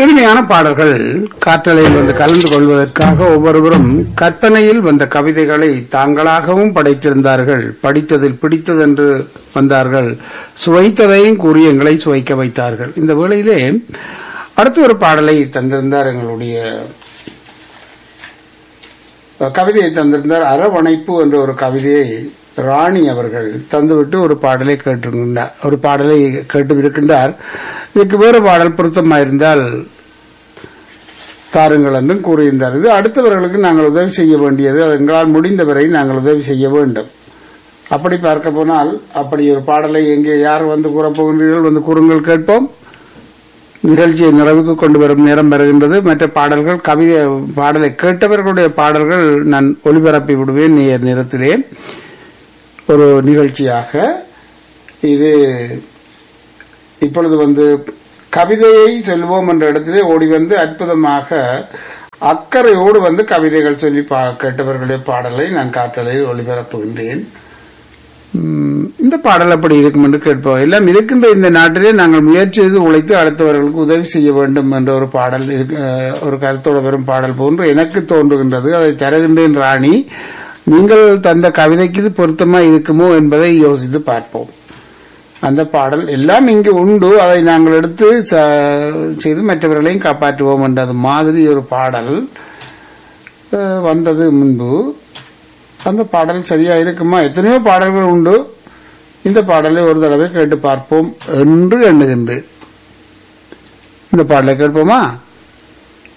இனிமையான பாடல்கள் காற்றலையில் வந்து கலந்து கொள்வதற்காக ஒவ்வொருவரும் கற்பனையில் வந்த கவிதைகளை தாங்களாகவும் படைத்திருந்தார்கள் படித்ததில் பிடித்ததென்று வந்தார்கள் சுவைத்ததையும் கூறி எங்களை சுவைக்க வைத்தார்கள் இந்த வேளையிலே அடுத்த ஒரு பாடலை தந்திருந்தார் எங்களுடைய கவிதையை தந்திருந்தார் அரவணைப்பு என்ற ஒரு கவிதையை ராணி அவர்கள் தந்துவிட்டு ஒரு பாடலை கேட்டிருக்கின்றார் ஒரு பாடலை கேட்டு இருக்கின்றார் இதுக்கு வேறு பாடல் பொருத்தமாயிருந்தால் தாருங்கள் என்றும் கூறியிருந்தார் இது அடுத்தவர்களுக்கு நாங்கள் உதவி செய்ய வேண்டியது அது எங்களால் முடிந்தவரை நாங்கள் உதவி செய்ய வேண்டும் அப்படி பார்க்க போனால் அப்படி ஒரு பாடலை எங்கே யார் வந்து கூறப்போகின்றீர்கள் வந்து கூறுங்கள் கேட்போம் நிகழ்ச்சியை நிறைவுக்கு கொண்டு வரும் நேரம் வருகின்றது மற்ற பாடல்கள் கவிதை பாடலை கேட்டவர்களுடைய பாடல்கள் நான் ஒளிபரப்பி விடுவேன் நேர் நேரத்திலே ஒரு நிகழ்ச்சியாக இது இப்பொழுது வந்து கவிதையை சொல்வோம் என்ற இடத்திலே ஓடி வந்து அற்புதமாக அக்கறையோடு வந்து கவிதைகள் சொல்லி பா கேட்டவர்களுடைய பாடலை நான் காற்றலையில் ஒளிபரப்புகின்றேன் உம், இந்த பாடல் அப்படி இருக்கும் என்று கேட்போம் எல்லாம் இருக்கின்ற இந்த நாட்டிலே நாங்கள் முயற்சி செய்து உழைத்து அடுத்தவர்களுக்கு உதவி செய்ய வேண்டும் என்ற ஒரு பாடல் இருக்கு- அஹ், ஒரு கருத்தோடு வரும் பாடல் போன்று எனக்கு தோன்றுகின்றது அதை தருகின்றேன் ராணி நீங்கள் தந்த கவிதைக்கு இது பொருத்தமா இருக்குமோ என்பதை யோசித்து பார்ப்போம் அந்த பாடல் எல்லாம் இங்கு உண்டு அதை நாங்கள் எடுத்து ச- செய்து மற்றவர்களையும் காப்பாற்றுவோம் என்றது மாதிரி ஒரு பாடல் அஹ், வந்தது முன்பு அந்த பாடல் சரியா இருக்குமா எத்தனையோ பாடல்கள் உண்டு இந்த பாடலை ஒரு தடவை கேட்டு பார்ப்போம் என்று எண்ணுகின்றேன் இந்த பாடலை கேட்போமா